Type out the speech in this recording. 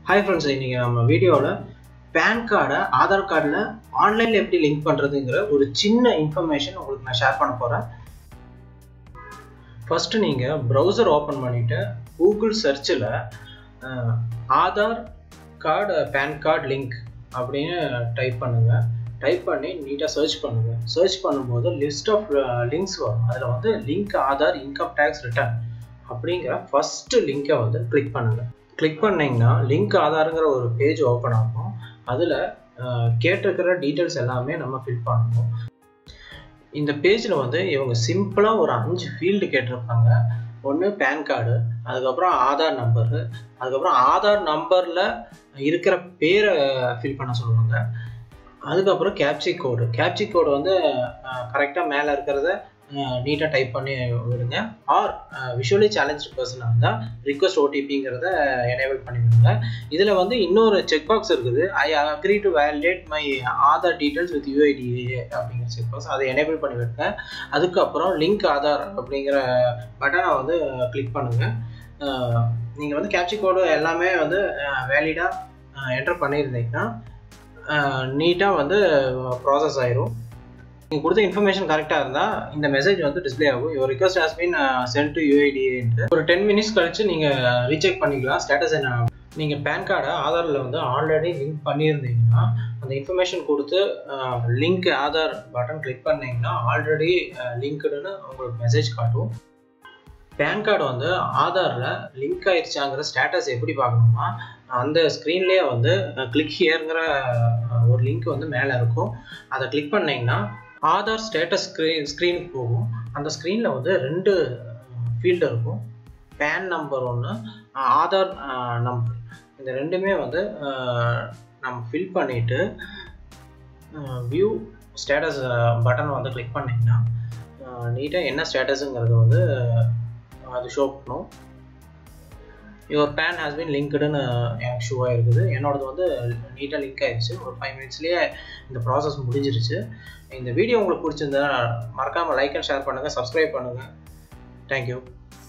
hi friends இன்றைக்கி நம்ம வீடியோவில் பேன் கார்டை ஆதார் கார்டில் ஆன்லைனில் எப்படி லிங்க் பண்ணுறதுங்கிற ஒரு சின்ன இன்ஃபர்மேஷன் உங்களுக்கு நான் ஷேர் பண்ண போகிறேன் ஃபஸ்ட்டு நீங்கள் ப்ரௌசர் ஓப்பன் பண்ணிவிட்டு கூகுள் சர்ச்சில் Aadhaar card PAN card link அப்படின்னு டைப் பண்ணுங்கள் டைப் பண்ணி நீட்டாக சர்ச் பண்ணுங்கள் சர்ச் பண்ணும்போது லிஸ்ட் ஆஃப் லிங்க்ஸ் வரும் அதில் வந்து link Aadhaar income tax return அப்படிங்கிற ஃபஸ்ட்டு லிங்கை வந்து கிளிக் பண்ணுங்கள் கிளிக் பண்ணிங்கன்னா லிங்க் ஆதாருங்கிற ஒரு பேஜ் ஓப்பன் ஆகும் அதில் கேட்டிருக்கிற டீட்டெயில்ஸ் எல்லாமே நம்ம ஃபில் பண்ணணும் இந்த பேஜில் வந்து இவங்க சிம்பிளாக ஒரு அஞ்சு ஃபீல்டு கேட்டிருப்பாங்க ஒன்று பேன் கார்டு அதுக்கப்புறம் ஆதார் நம்பரு அதுக்கப்புறம் ஆதார் நம்பரில் இருக்கிற பேரை ஃபில் பண்ண சொல்லுவாங்க அதுக்கப்புறம் கேப்சி கோடு கேப்சி கோடு வந்து கரெக்டாக மேலே இருக்கிறத நீட்டாக டைப் பண்ணி விடுங்க ஆர் விஷுவலி சேலஞ்ச் பர்சனாக இருந்தால் ரிக்வஸ்ட் ஓடிபிங்கிறத எனேபிள் பண்ணி விடுங்க இதில் வந்து இன்னொரு செக் பாக்ஸ் இருக்குது I agree to validate my Aadhaar details with UIDAI அப்படிங்கிற செக் பாக்ஸ் அதை எனேபிள் பண்ணி விடுங்க அதுக்கப்புறம் லிங்க் ஆதார் அப்படிங்கிற பட்டனை வந்து கிளிக் பண்ணுங்கள் நீங்கள் வந்து கேப்சி கோடு எல்லாமே வந்து வேலிடாக என்டர் பண்ணியிருந்தீங்கன்னா நீட்டாக வந்து ப்ராசஸ் ஆயிரும் நீங்கள் கொடுத்த இன்ஃபர்மேஷன் கரெக்டாக இருந்தால் இந்த மெசேஜ் வந்து டிஸ்பிளே ஆகும் your request has been sent to யூஐடிஏன்ட்டு ஒரு டென் மினிட்ஸ் கழிச்சு நீங்கள் ரீசெக் பண்ணிக்கலாம் ஸ்டேட்டஸ் என்ன நீங்கள் பேன் கார்டை ஆதாரில் வந்து ஆல்ரெடி லிங்க் பண்ணியிருந்தீங்கன்னா அந்த இன்ஃபர்மேஷன் கொடுத்து லிங்க் ஆதார் பட்டன் கிளிக் பண்ணிங்கன்னா ஆல்ரெடி லிங்க்டுன்னு உங்களுக்கு மெசேஜ் காட்டும் பேன் கார்டு வந்து ஆதாரில் லிங்க் ஆயிடுச்சாங்கிற ஸ்டேட்டஸ் எப்படி பார்க்கணுமா அந்த ஸ்க்ரீன்லேயே வந்து கிளிக் ஹியருங்கிற ஒரு லிங்க் வந்து மேலே இருக்கும் அதை கிளிக் பண்ணிங்கன்னா ஆதார் ஸ்டேட்டஸ் ஸ்க்ரீன் ஸ்க்ரீனுக்கு போகும் அந்த ஸ்க்ரீனில் வந்து ரெண்டு ஃபீல்டு இருக்கும் பேன் நம்பர் ஒன்று ஆதார் நம்பர் இந்த ரெண்டுமே வந்து நம்ம ஃபில் பண்ணிவிட்டு வியூ ஸ்டேட்டஸ் பட்டன் வந்து கிளிக் பண்ணிங்கன்னா நீட்டாக என்ன ஸ்டேட்டஸுங்கிறது வந்து அது ஷோ பண்ணும் யுவர் பேன் ஹேஸ் பின் லிங்க்டுன்னு எனக்கு ஷோ ஆகிருக்குது என்னோடது வந்து நீட்டாக லிங்க் ஆகிடுச்சு ஒரு ஃபைவ் மினிட்ஸ்லேயே இந்த ப்ராசஸ் முடிஞ்சிருச்சு இந்த வீடியோ உங்களுக்கு பிடிச்சிருந்தா மறக்காமல் லைக் அண்ட் ஷேர் பண்ணுங்கள் சப்ஸ்கிரைப் பண்ணுங்கள் தேங்க்யூ